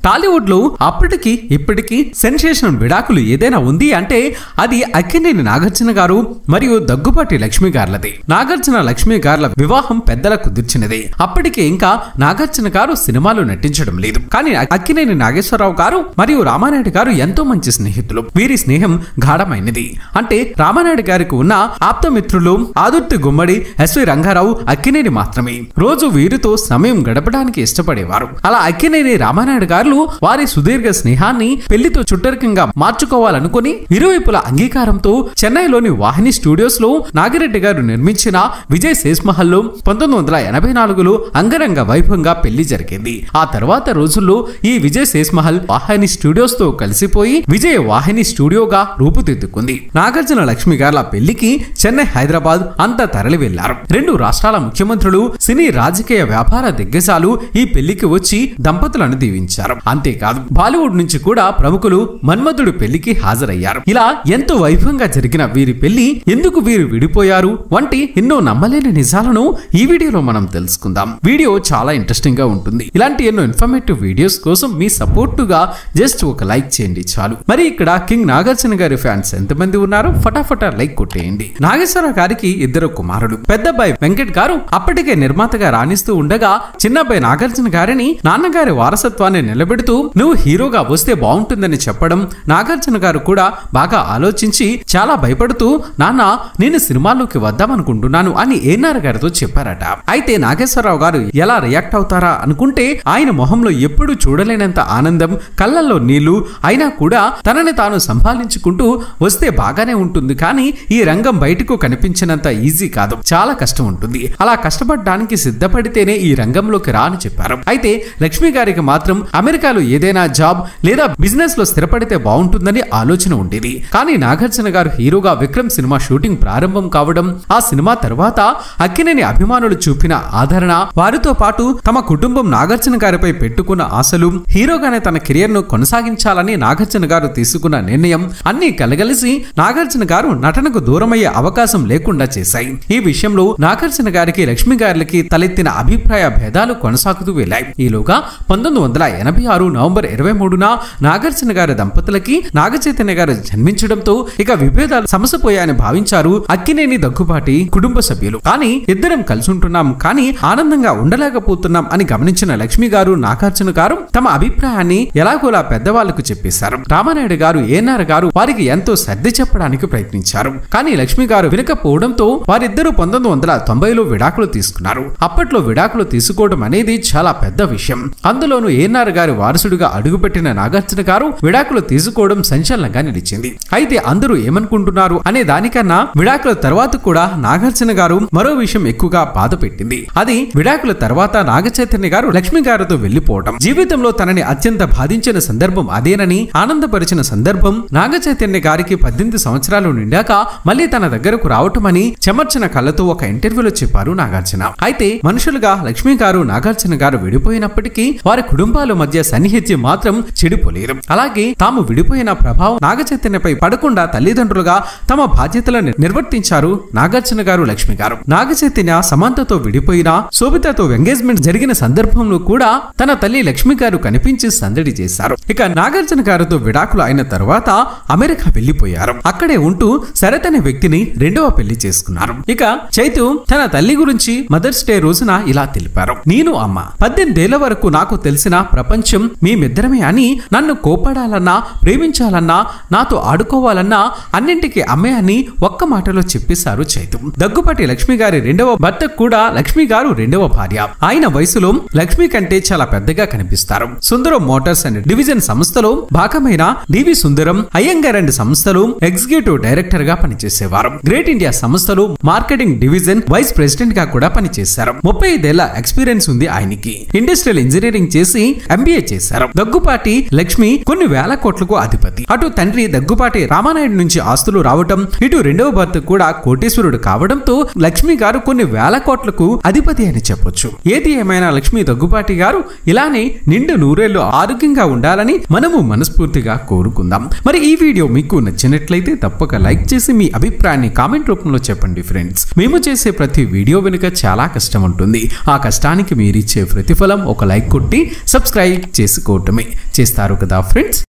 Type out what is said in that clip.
టాలీవుడ్ లో అప్పటికి ఇప్పటికి సెన్సేషన్ విడాకులు ఏదైనా ఉంది అంటే అది అక్కినేని నాగార్జున గారు మరియు దగ్గుపాటి లక్ష్మి గారులది నాగార్జున లక్ష్మి గారుల వివాహం పెద్దల కుదిర్చినది అప్పటికే ఇంకా నాగార్జున గారు సినిమాలు నటించడం లేదు కానీ అక్కినేని నాగేశ్వరరావు గారు మరియు రామానాయుడు గారు ఎంతో మంచి స్నేహితులు వీరి స్నేహం గాఢమైనది అంటే రామానాయుడు గారికి ఉన్న ఆప్తమిత్రులు ఆదుర్తి గుమ్మడి ఎస్వి రంగారావు అక్కినేని మాత్రమే రోజు వీరితో సమయం గడపడానికి ఇష్టపడేవారు అలా అక్కినేని రామానాయుడు గారు వారి సుదీర్ఘ స్నేహాన్ని పెళ్లితో చుట్టరికంగా మార్చుకోవాలనుకుని ఇరువైపుల అంగీకారంతో చెన్నైలోని వాహిని స్టూడియోస్ లో నాగిరెడ్డి గారు నిర్మించిన విజయ్ శేష్మహల్ లో పంతొమ్మిది వందల ఎనభై నాలుగులో అంగరంగ వైభవంగా పెళ్లి జరిగింది ఆ తర్వాత రోజుల్లో ఈ విజయ్ శేష్మహల్ వాహిని స్టూడియోస్ తో కలిసిపోయి విజయ్ వాహిని స్టూడియోగా రూపుదిద్దుకుంది నాగార్జున లక్ష్మి గార్ల పెళ్లికి చెన్నై హైదరాబాద్ అంతా తరలి వెళ్లారు రెండు రాష్ట్రాల ముఖ్యమంత్రులు సినీ రాజకీయ వ్యాపార దిగ్గజాలు ఈ పెళ్లికి వచ్చి దంపతులను దీవించారు అంతేకాదు బాలీవుడ్ నుంచి కూడా ప్రముఖులు మన్మధుడు పెళ్లికి హాజరయ్యారు ఇలా ఎంతో వైభవంగా జరిగిన వీరి పెళ్లి ఎందుకు వీరు విడిపోయారు వంటి ఎన్నో నమ్మలేని నిజాలను ఈ వీడియోలో మనం తెలుసుకుందాం వీడియో చాలా ఇంట్రెస్టింగ్ గా ఉంటుంది ఇలాంటి ఎన్నో ఇన్ఫర్మేటివ్ వీడియోస్ కోసం మీ సపోర్ట్ గా జస్ట్ ఒక లైక్ చేయండి చాలు మరి ఇక్కడ కింగ్ నాగార్జున గారి ఫ్యాన్స్ ఎంతమంది ఉన్నారో ఫటాఫటా లైక్ కొట్టేయండి నాగేశ్వరరావు గారికి ఇద్దరు కుమారుడు పెద్దబ్బాయి వెంకట్ గారు అప్పటికే నిర్మాతగా రాణిస్తూ ఉండగా చిన్నబ్బాయి నాగార్జున గారిని నాన్నగారి వారసత్వాన్ని నిలబెడుతూ నువ్వు హీరోగా వస్తే బాగుంటుందని చెప్పడం నాగార్జున గారు కూడా బాగా ఆలోచించి చాలా భయపడుతూ నాన్న నేను సినిమాల్లోకి వద్దామనుకుంటున్నాను అని ఏనార్ గారితో చెప్పారట అయితే నాగేశ్వరరావు గారు ఎలా రియాక్ట్ అవుతారా అనుకుంటే ఆయన మొహంలో ఎప్పుడూ చూడలేనంత ఆనందం కళ్ళల్లో నీళ్లు అయినా కూడా తనని తాను సంభాలించుకుంటూ వస్తే బాగానే ఉంటుంది కానీ ఈ రంగం బయటకు కనిపించినంత ఈజీ కాదు చాలా కష్టం ఉంటుంది అలా కష్టపడడానికి సిద్ధపడితేనే ఈ రంగంలోకి రా అని చెప్పారు అయితే లక్ష్మి గారికి మాత్రం అమెరికాలో ఏదైనా జాబ్ లేదా బిజినెస్ లో స్థిరపడితే బాగుంటుందని ఆలోచన ఉండేది కానీ నాగార్జున గారు హీరోగా విక్రమ్ సినిమా షూటింగ్ ప్రారంభం కావడం ఆ సినిమా తర్వాత అక్కినేని అభిమానులు చూపిన ఆదరణ వారితో పాటు తమ కుటుంబం నాగార్జున గారిపై పెట్టుకున్న ఆశలు హీరోగానే తన కెరియర్ ను కొనసాగించాలని నాగార్జున గారు తీసుకున్న నిర్ణయం అన్ని కలగలిసి నాగార్జున గారు నటనకు దూరమయ్యే అవకాశం లేకుండా చేశాయి ఈ విషయంలో నాగార్జున గారికి లక్ష్మి గారికి తలెత్తిన అభిప్రాయ భేదాలు కొనసాగుతూ వెళ్ళాయి ఈలోగా పంతొమ్మిది వందల ఎనభై ఆరు నవంబర్ ఇరవై మూడున నాగార్జున గారి దంపతులకి నాగచైతన్య గారు జన్మించడంతో ఇక విభేదాలు సమసిపోయాయని భావించారు అక్కినేని దగ్గుపాటి కుటుంబ సభ్యులు కానీ ఇద్దరం కలిసి ఉంటున్నాం కానీ ఆనందంగా ఉండలేకపోతున్నాం అని గమనించిన లక్ష్మి గారు నాగార్జున గారు తమ అభిప్రాయాన్ని ఎలాగోలా పెద్దవాళ్లకు చెప్పేశారు రామానాయుడు గారు ఏనార్ గారు వారికి ఎంతో సర్ది చెప్పడానికి ప్రయత్నించారు కానీ లక్ష్మి గారు వినకపోవడంతో వారిద్దరూ పంతొమ్మిది వందల తొంభైలో విడాకులు తీసుకున్నారు అప్పట్లో విడాకులు తీసుకోవడం అనేది చాలా పెద్ద విషయం అందులోనూ ఏనార్ గారి వారసుడిగా అడుగుపెట్టిన నాగార్జున గారు విడాకులు తీసుకోవడం సంచలనంగా నిలిచింది అయితే అందరూ ఏమనుకుంటున్నారు అనే దానికన్నా విడాకుల తర్వాత కూడా నాగార్జున గారు మరో విషయం ఎక్కువగా బాధ పెట్టింది అది విడాకుల తర్వాత నాగచైతన్య గారు లక్ష్మి గారితో వెళ్లిపోవడం జీవితంలో తనని అత్యంత బాధించిన సందర్భం అదేనని ఆనందపరిచిన సందర్భం నాగచైతన్య గారికి పద్దెనిమిది సంవత్సరాలు నిండాక మళ్ళీ తన దగ్గరకు రావటమని చెమర్చిన కళ్ళతో ఒక ఇంటర్వ్యూలో చెప్పారు నాగార్జున అయితే మనుషులుగా లక్ష్మి గారు నాగార్జున గారు విడిపోయినప్పటికీ వారి కుటుంబాల మధ్య సన్నిహిత్యం మాత్రం చెడిపోలేదు అలాగే తాము విడిపోయిన ప్రభావం నాగచైతన్యపై పడకుండా తల్లిదండ్రులుగా తమ బాధ్యతలను నిర్వర్తించారు నాగార్జున గారు లక్ష్మి గారు నాగచైతన్య సమంతతో విడిపోయిన శోభితతో ఎంగేజ్మెంట్ జరిగిన సందర్భంలో కూడా తన తల్లి లక్ష్మి గారు కనిపించి సందడి చేశారు ఇక నాగార్జున గారితో విడాకులు అయిన తర్వాత అమెరికా వెళ్లిపోయారు అక్కడే ఉంటూ శరత్ అనే వ్యక్తిని రెండవ పెళ్లి చేసుకున్నారు ఇక చైతు తన తల్లి గురించి మదర్స్ డే రోజున ఇలా తెలిపారు నేను అమ్మ పద్దెనిమిదేళ్ల వరకు నాకు తెలిసిన ప్రపంచం మేమిద్దరమే అని నన్ను కోపడాలన్నా ప్రేమించాలన్నా నాతో ఆడుకోవాలన్నా అన్నింటికి అమ్మే అని ఒక్క మాటలో చెప్పేశారు చైతు దగ్గుపాటి లక్ష్మి గారి రెండవ భర్త కూడా లక్ష్మి గారు రెండవ భార్య ఆయన వయసులో లక్ష్మి కంటే చాలా పెద్దగా కనిపిస్తారు సుందరం మోటార్స్ అండ్ డివిజన్ సంస్థలో భాగమైన డివి సుందరం అయ్యంగార్ అండ్ సంస్థలో ఎగ్జిక్యూటివ్ డైరెక్టర్ గా పనిచేసేవారు గ్రేట్ ఇండియా సంస్థలో మార్కెటింగ్ డివిజన్ వైస్ ప్రెసిడెంట్ గా కూడా పనిచేశారు ముప్పై ఐదేళ్ల ఎక్స్పీరియన్స్ ఉంది ఆయనకి ఇండస్ట్రియల్ ఇంజనీరింగ్ చేసి ఎంబీఏ చేశారు దగ్గుపాటి లక్ష్మి కొన్ని వేల కోట్లకు అధిపతి అటు తండ్రి దగ్గుపాటి రామానాయుడు నుంచి ఆస్తులు రావటం ఇటు రెండవ భర్త కూడా కోటేశ్వరుడు కావడంతో లక్ష్మి గారు కొన్ని వేల కోట్లకు అధిపతి అని చెప్పొచ్చు ఏది ఏమైనా లక్ష్మి దగ్గుపాటి గారు ఇలానే నిండు నూరేళ్లు ఆరోగ్యంగా ఉండాలని మనము మనస్ఫూర్తిగా కోరుకుందాం మరి ఈ వీడియో మీకు నచ్చినట్లయితే తప్పక లైక్ చేసి మీ అభిప్రాయాన్ని కామెంట్ రూపంలో చెప్పండి ఫ్రెండ్స్ మేము చేసే ప్రతి వీడియో వెనుక చాలా కష్టం ఉంటుంది ఆ కష్టానికి మీరిచ్చే ప్రతిఫలం ఒక లైక్ కొట్టి సబ్స్క్రైబ్ చేసుకోవటమే చేస్తారు కదా ఫ్రెండ్స్